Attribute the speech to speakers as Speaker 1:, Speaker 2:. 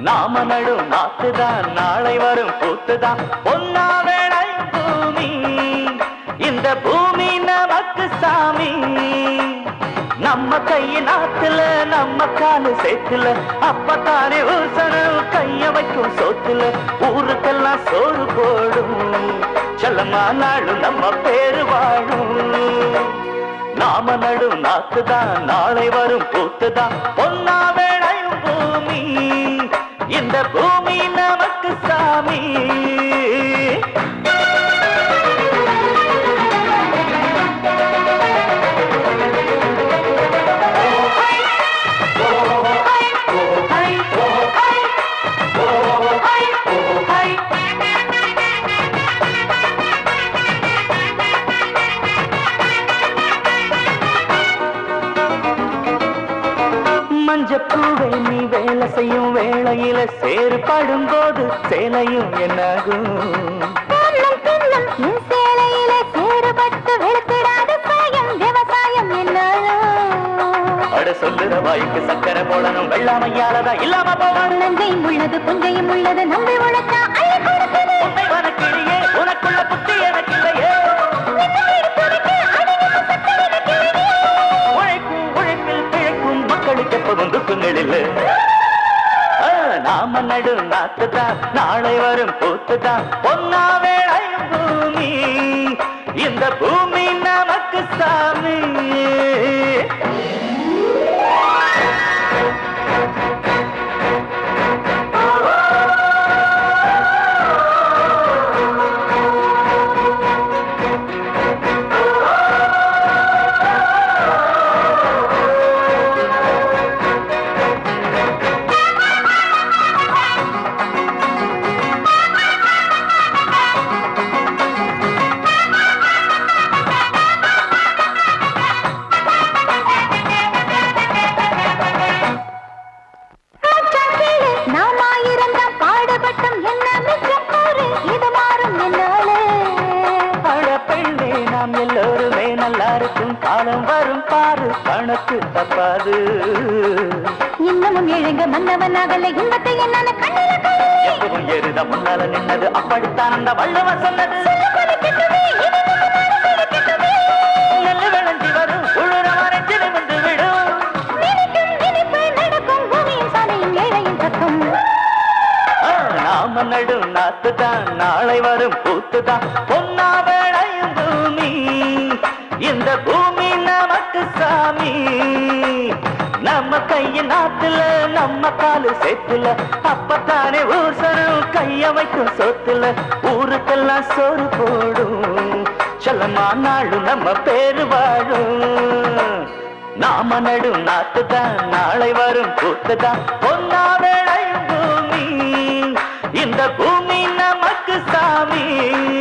Speaker 1: நாம நடும் நாத்துதான் நாளை வரும் பூத்துதான் பொன்னா வேளையும் பூமி இந்த பூமி நமக்கு சாமி நம்ம கைய நாத்துல நம்ம காலு சேத்துல அப்பத்தானே ஊசனம் கைய வைக்கும் சோத்துல ஊருக்கெல்லாம் சோறு போடும் செல்லம்மா நாளும் நம்ம பேரு வாழும் நாம நடும் நாத்துதான் நாளை வரும் பூத்துதான் பொன்னா வேளையும் பூமி இந்த பூமி நமக்கு சாமி மஞ்சப்பூவை நீ வேலை செய்யும் வேளையில சேறு படும்போது சேலையும் என்னாகும்
Speaker 2: பின்னும் பின்னும் என் சேலையிலே சேறுபட்டு வெளுத்திடாத சாயம் விவசாயம் என்னாலும்
Speaker 1: அட சொல்லுற வாய்க்கு சக்கரை போடணும் வெள்ளாமையாலதான் இல்லாம போவான்
Speaker 2: நஞ்சையும் உள்ளது புஞ்சையும் உள்ளது நம்பி உழைச்சா அள்ளி கொடுக்குது
Speaker 1: உண்மை வனக்கிளியே உனக்குள்ள புத்தி எனக்கு இல்லையே உழைக்கும் உழைப்பில் பிழைக்கும் மக்களுக்கு எப்போதும் துக்கங்கள் இல்லை ஆ, நாம நடு நாத்துதான் நாளை வரும் பூத்துதான் பொன்னா வேளையும் பூமி இந்த பூமி நமக்கு சாமி
Speaker 2: மச்சான் கேளு, நாமாயிருந்தா பாடுபட்டும் என்ன மிச்சம் கூறு, இது மாறும் என்னாலே.
Speaker 1: அட பெண்ணே நாம் எல்லோருமே நல்லா இருக்கும் காலம் வரும் பாரு கணக்கு தப்பாது
Speaker 2: இன்னமும் எழுங்க மன்னவன் அகல இன்பத்தை என்னால கண்ணில கண்டு
Speaker 1: எப்பவும் எருத முன்னால நின்னது அப்படித்தான் அந்த வள்ளுவ சொன்னது நெல்லு விளைஞ்சி வரும் உழுற மறைஞ்சு நிமிர்ந்து விடும்
Speaker 2: நினைக்கும் நினைப்பு நடக்கும் பூமியும் சாலையும் ஏழையும் சத்தம்
Speaker 1: ஆ, நாம நடும் நாத்துதான் நாளை வரும் பூத்துதான் பொன்னா வேளையும் பூமி இந்த பூமி நமக்கு சாமி நம்ம கைய நாத்துல நம்ம காலு சேத்துல அப்பத்தானே ஊசரும் கைய வைக்கும் சொத்துல ஊருக்கெல்லாம் சோறு போடும் செல்லமா நாளும் நம்ம பேரு வாழும் நாம நடும் நாத்துதான் நாளை வரும் பூத்துதான் பொன்னா வேளையும் பூமி இந்த பூமி நமக்கு சாமி